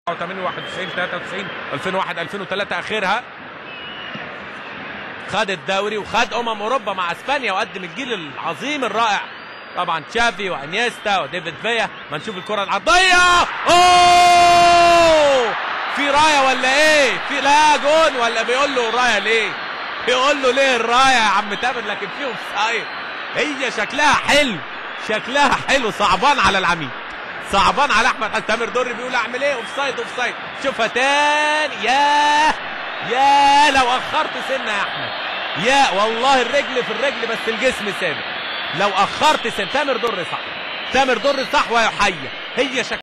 91 93 2001 2003 اخرها خد الدوري وخد امم اوروبا مع اسبانيا وقدم الجيل العظيم الرائع طبعا تشافي وانيستا وديفيد فيا ما نشوف الكره العرضيه اوه في رايه ولا ايه في لا جون ولا بيقول له رايه ليه بيقول له ليه الرايه يا عم تامر لكن في اوفسايد هي شكلها حلو شكلها حلو صعبان على العميد صعبان على احمد تامر دري بيقول اعمل ايه اوفسايد اوفسايد شوفها تاني ياه يا لو اخرت سنه يا احمد يا والله الرجل في الرجل بس الجسم ثابت لو اخرت سنه تامر دري صح تامر دري صح ويحيى هي شكلها